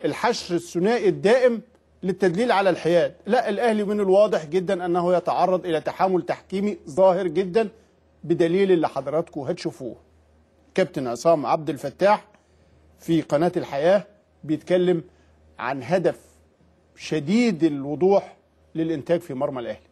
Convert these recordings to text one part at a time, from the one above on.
الحشر الثنائي الدائم للتدليل على الحياد لا الاهلي من الواضح جدا انه يتعرض الى تحامل تحكيمي ظاهر جدا بدليل اللي حضراتكم هتشوفوه كابتن عصام عبد الفتاح في قناه الحياه بيتكلم عن هدف شديد الوضوح للانتاج في مرمى الاهلي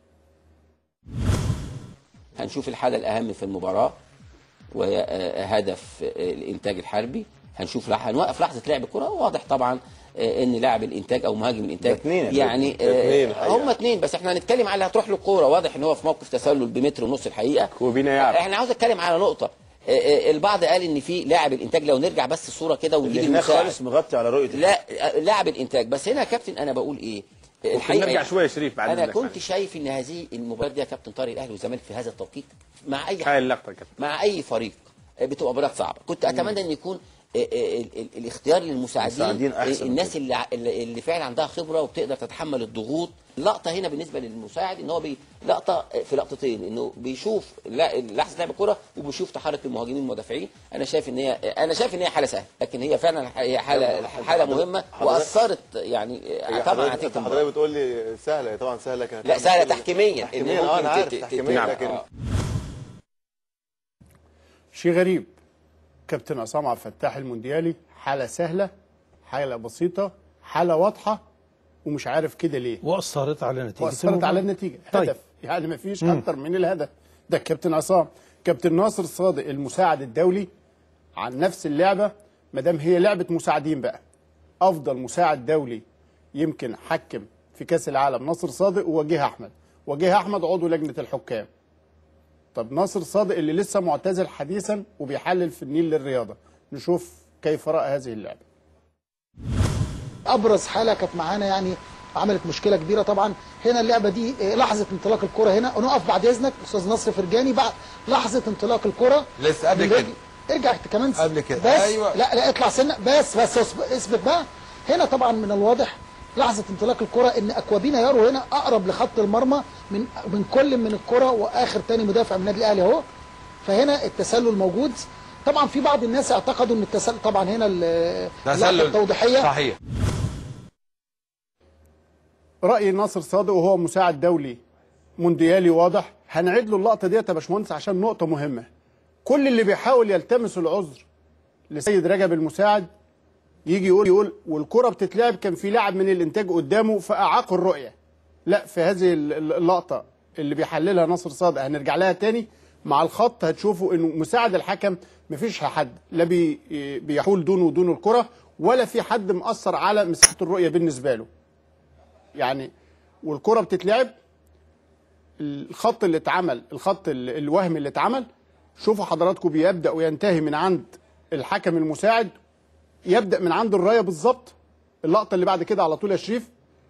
هنشوف الحالة الأهم في المباراة وهي آه، هدف آه، الإنتاج الحربي هنشوف لح- هنوقف لحظة لعب الكرة واضح طبعا آه، ان لاعب الانتاج او مهاجم الانتاج ده اتنين يا يعني فندم. ده اتنين آه، الحقيقة. هم اتنين بس احنا هنتكلم على اللي هتروح له الكوره واضح ان هو في موقف تسلل بمتر ونص الحقيقه وبينا يعرف. احنا عاوز اتكلم على نقطه آه، آه، البعض قال ان في لاعب الانتاج لو نرجع بس الصوره كده ونجيب اللي هناك المساعد خالص مغطي على رؤيه لا لاعب الانتاج بس هنا يا كابتن انا بقول ايه نرجع يعني شوية يا شريف بعد انا إذنك كنت معلش. شايف ان هذه المباراه دي يا كابتن طارق الاهلي والزمالك في هذا التوقيت مع اي هاي اللقطه كده مع اي فريق بتبقى مباراه صعبه كنت اتمنى ان يكون آه، آه، ال- ال- الاختيار للمساعدين المساعدين أحسن. آه، الناس اللي ع- اللي اللي فعلا عندها خبره وبتقدر تتحمل الضغوط اللقطه هنا بالنسبه للمساعد ان هو بي لقطه آه، في لقطتين انه بيشوف لا- لحظه لعب الكره وبيشوف تحرك المهاجمين المدافعين انا شايف ان هي انا شايف ان هي حاله سهله لكن هي فعلا هي حاله حاله مهمه واثرت يعني آه، طبعا حضرتك هتكتب انت المباراة. حضرتك بتقول لي سهله هي طبعا سهله كانت لا سهله هتعمل- تحكيميا تحكيميا إن اه ممكن انا عارف ت- ت- تحكيميا ت- لكن آه. شيء غريب كابتن عصام عبد الفتاح المونديالي حاله سهله حاله بسيطه حاله واضحه ومش عارف كده ليه واثرت على نتيجه واثرت المباراة. على النتيجه طيب. هدف يعني ما فيش اكتر من الهدف ده الكابتن عصام كابتن ناصر صادق المساعد الدولي عن نفس اللعبه ما دام هي لعبه مساعدين بقى افضل مساعد دولي يمكن حكم في كاس العالم ناصر صادق ووجيه احمد وجيه احمد عضو لجنه الحكام طب ناصر صادق اللي لسه معتزل حديثا وبيحلل في النيل للرياضه نشوف كيف راى هذه اللعبه ابرز حاله كانت معانا يعني عملت مشكله كبيره طبعا هنا اللعبه دي آه، لحظه انطلاق الكره هنا ونقف بعد اذنك استاذ نصر فرجاني بعد لحظه انطلاق الكره لسه قبل من كده. رجل- ارجع كمان س- قبل كده. بس أيوة. لا لا اطلع سنه بس بس اصبر- اثبت بقى هنا طبعا من الواضح لحظه انطلاق الكره ان اكوابينا يارو هنا اقرب لخط المرمى من من كل من الكره واخر تاني مدافع من النادي الاهلي اهو فهنا التسلل موجود طبعا في بعض الناس اعتقدوا ان التسلل طبعا هنا ال- اللقطة تسلل التوضيحيه صحيح راي ناصر صادق وهو مساعد دولي مونديالي واضح هنعيد له اللقطه ديت يا باشمهندس عشان نقطه مهمه كل اللي بيحاول يلتمس العذر لسيد رجب المساعد يجي يقول يقول والكره بتتلعب كان في لاعب من الانتاج قدامه فاعاق الرؤيه لا في هذه ال- ال- اللقطه اللي بيحللها ناصر صادق هنرجع لها تاني مع الخط هتشوفوا انه مساعد الحكم مفيش حد لا بي بيحول دونه ودون الكره ولا في حد مأثر على مساحه الرؤيه بالنسبه له يعني والكره بتتلعب الخط اللي اتعمل الخط ال- الوهمي اللي اتعمل شوفوا حضراتكم بيبدا وينتهي من عند الحكم المساعد يبدا من عند الرايه بالظبط اللقطه اللي بعد كده على طول يا شريف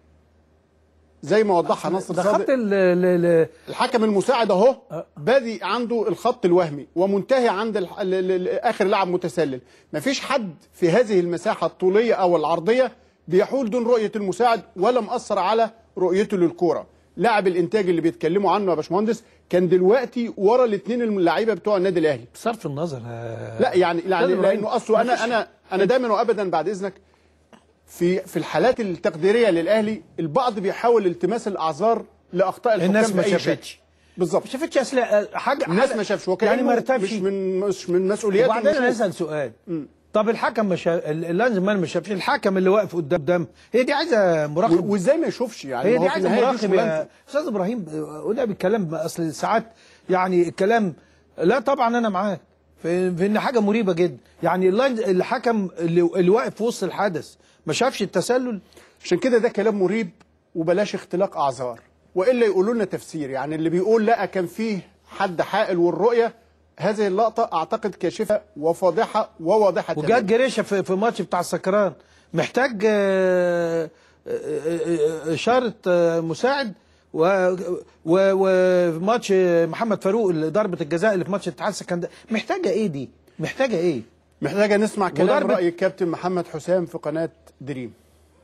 زي ما وضحها نصر ده خط صادق ال- ال- ال- الحكم المساعد اهو بادي عنده الخط الوهمي ومنتهي عند الح... ال... ال... ال... اخر لاعب متسلل مفيش حد في هذه المساحه الطوليه او العرضيه بيحول دون رؤيه المساعد ولا مأثر على رؤيته للكوره لاعب الانتاج اللي بيتكلموا عنه يا باشمهندس كان دلوقتي ورا الاثنين اللعيبه بتوع النادي الاهلي بصرف النظر آه، لا يعني يعني لا، لانه اصله انا مفيش- انا انا دايما وابدا بعد اذنك في في الحالات التقديريه للاهلي البعض بيحاول التماس الاعذار لاخطاء الحكام الناس ما بأي شكل. شافتش بالظبط ما شافتش اصل آه، حاجه الناس حاجة- ما شافش يعني ما ارتبش مش من مش من مسؤولياته وبعدين إنه انا يشوف. اسال سؤال طب الحكم ما شاف اللازم ما شافش الحكم اللي واقف قدام قدام هي دي عايزه مراقب و- وازاي ما يشوفش يعني هي ما دي هو في عايزه النهاية دي مراقب شغلانته. يا استاذ ابراهيم آه، وده بالكلام اصل ساعات يعني الكلام لا طبعا انا معاك في, في ان حاجه مريبه جدا يعني اللاين- الحكم اللي, اللي واقف في وسط الحدث ما شافش التسلل عشان كده ده كلام مريب وبلاش اختلاق اعذار والا يقولوا لنا تفسير يعني اللي بيقول لا كان فيه حد حائل والرؤيه هذه اللقطه اعتقد كاشفه وفاضحه وواضحه وجات تماماً. جريشه في, في ماتش بتاع السكران محتاج آه، آه، آه، اشاره آه، مساعد و- و- وفي ماتش محمد فاروق اللي ضربه الجزاء اللي في ماتش الاتحاد السكندري محتاجه ايه دي؟ محتاجه ايه؟ محتاجه نسمع كلام وضربة- راي الكابتن محمد حسام في قناه دريم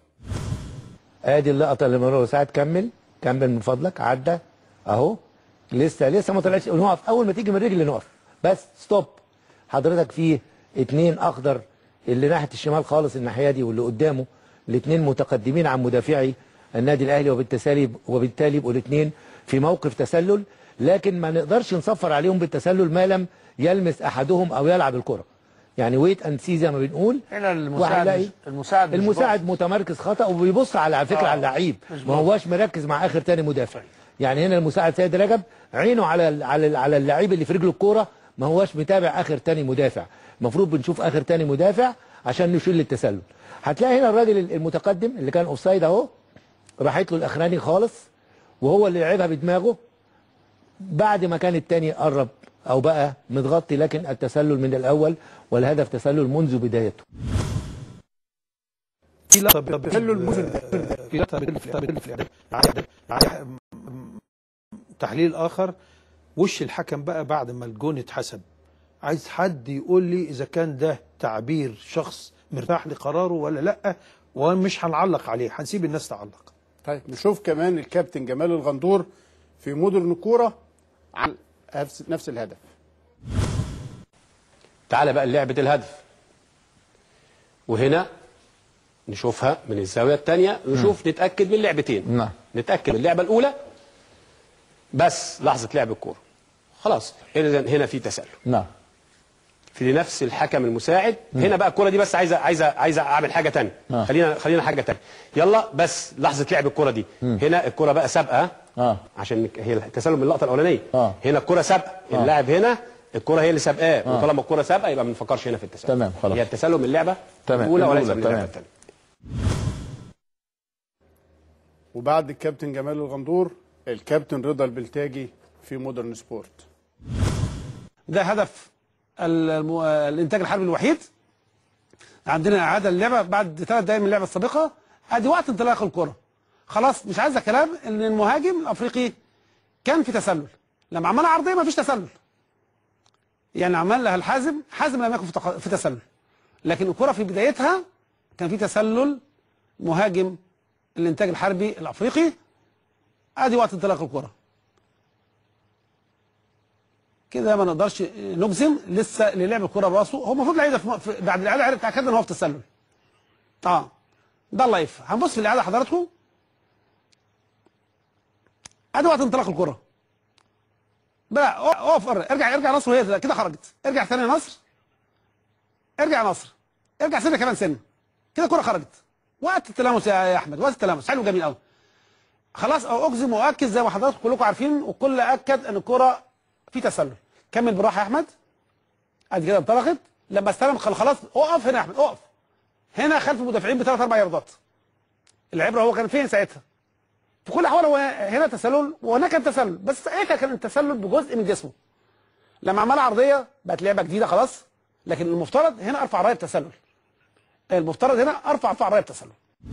ادي اللقطه اللي مرور ساعد كمل كمل من فضلك عدى اهو لسه لسه ما طلعش نقف اول ما تيجي من رجل نقف بس ستوب حضرتك فيه اتنين اخضر اللي ناحيه الشمال خالص الناحيه دي واللي قدامه الاثنين متقدمين عن مدافعي النادي الاهلي وبالتالي وبالتالي يبقوا الاثنين في موقف تسلل لكن ما نقدرش نصفر عليهم بالتسلل ما لم يلمس احدهم او يلعب الكره يعني ويت اند سي زي ما بنقول هنا المساعد وهنلاقي- مش- المساعد مش المساعد متمركز خطا وبيبص على على فكره آه، على اللعيب مش ما هواش مركز مع اخر تاني مدافع يعني هنا المساعد سيد رجب عينه على ال- على ال- على اللعيب اللي في رجله الكوره ما هواش متابع اخر تاني مدافع المفروض بنشوف اخر تاني مدافع عشان نشيل التسلل هتلاقي هنا الراجل المتقدم اللي كان اوفسايد اهو راحت له الاخراني خالص وهو اللي لعبها بدماغه بعد ما كان التاني قرب او بقى متغطي لكن التسلل من الاول والهدف تسلل منذ بدايته في لقطه بت- حلوا الموسم في لقطه بت- في لقطة بت- تحليل اخر وش الحكم بقى بعد ما الجون اتحسب عايز حد يقول لي اذا كان ده تعبير شخص مرتاح لقراره ولا لا ومش هنعلق عليه هنسيب الناس تعلق طيب نشوف كمان الكابتن جمال الغندور في مودرن كوره على نفس نفس الهدف تعالى بقى لعبة الهدف وهنا نشوفها من الزاوية الثانية نشوف نتأكد من لعبتين نعم. نتأكد من اللعبة الأولى بس لحظة لعب الكورة خلاص هنا هنا في تسلل نعم في نفس الحكم المساعد هنا بقى الكرة دي بس عايزة عايزة عايزة أعمل حاجة تانية آه. خلينا خلينا حاجة تانية يلا بس لحظة لعب الكرة دي هنا الكرة بقى سابقة اه عشان هي التسلل من اللقطة الأولانية آه. هنا الكرة سابقة آه. اللاعب هنا الكرة هي اللي سابقاه وطالما الكرة سابقة يبقى ما نفكرش هنا في التسلل تمام، خلاص. هي التسلل من اللعبة تمام، الأولى وليس الأولى، من اللعبة تمام. الثانية وبعد الكابتن جمال الغندور الكابتن رضا البلتاجي في مودرن سبورت ده هدف الم- الانتاج الحربي الوحيد عندنا اعاده اللعبه بعد ثلاث دقائق من اللعبه السابقه ادي وقت انطلاق الكره خلاص مش عايزه كلام ان المهاجم الافريقي كان في تسلل لما عملها عرضيه ما فيش تسلل يعني عمل لها الحازم حازم لم يكن في تق- في تسلل لكن الكره في بدايتها كان في تسلل مهاجم الانتاج الحربي الافريقي ادي وقت انطلاق الكره كده ما نقدرش نجزم لسه اللي لعب الكره براسه هو المفروض لعيبه في- في- بعد الاعاده عرف تاكدنا ان هو في تسلل اه ده اللايف هنبص في الاعاده حضراتكم ادي وقت انطلاق الكره بقى اقف قرر. ارجع ارجع نصر وهي كده خرجت ارجع ثاني يا نصر ارجع يا نصر ارجع سنه كمان سنه كده الكره خرجت وقت التلامس يا يا احمد وقت التلامس حلو جميل قوي خلاص او اجزم واكد زي ما حضراتكم كلكم عارفين والكل اكد ان الكره في تسلل كمل بالراحه يا احمد ادي كده انطلقت لما استلم خل- خلاص اقف هنا يا احمد اقف هنا خلف المدافعين بثلاث اربع ياردات العبره هو كان فين ساعتها في كل الاحوال هو هنا تسلل وهناك كان تسلل بس ساعتها كان التسلل بجزء من جسمه لما عملها عرضيه بقت لعبه جديده خلاص لكن المفترض هنا ارفع رايه التسلل المفترض هنا ارفع ارفع رايه التسلل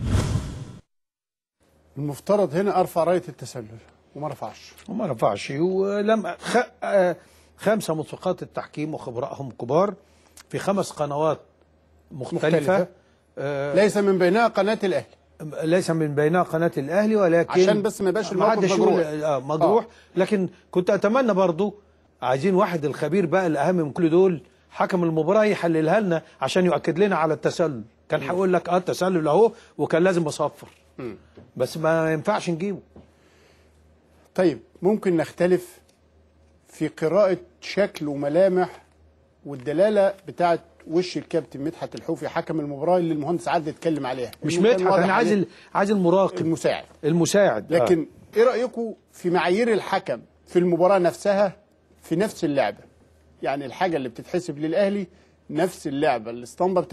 المفترض هنا ارفع رايه التسلل وما رفعش وما رفعش ولم خ... آه، خمسه مسبقات التحكيم وخبرائهم كبار في خمس قنوات مختلفه, مختلفة. آه ليس من بينها قناه الاهلي ليس من بينها قناه الاهلي ولكن عشان بس ما يبقاش الموقف حدش مجروح. يقول- آه مجروح لكن كنت اتمنى برضو عايزين واحد الخبير بقى الاهم من كل دول حكم المباراه يحللها لنا عشان يؤكد لنا على التسلل كان هيقول لك اه التسلل اهو وكان لازم اصفر بس ما ينفعش نجيبه طيب ممكن نختلف في قراءة شكل وملامح والدلالة بتاعت وش الكابتن مدحت الحوفي حكم المباراة اللي المهندس عادل اتكلم عليها مش إنه كان مدحت واضح انا عايز عليه ال- عايز المراقب المساعد المساعد آه. لكن ايه رأيكم في معايير الحكم في المباراة نفسها في نفس اللعبة يعني الحاجة اللي بتتحسب للأهلي نفس اللعبة الاسطمبة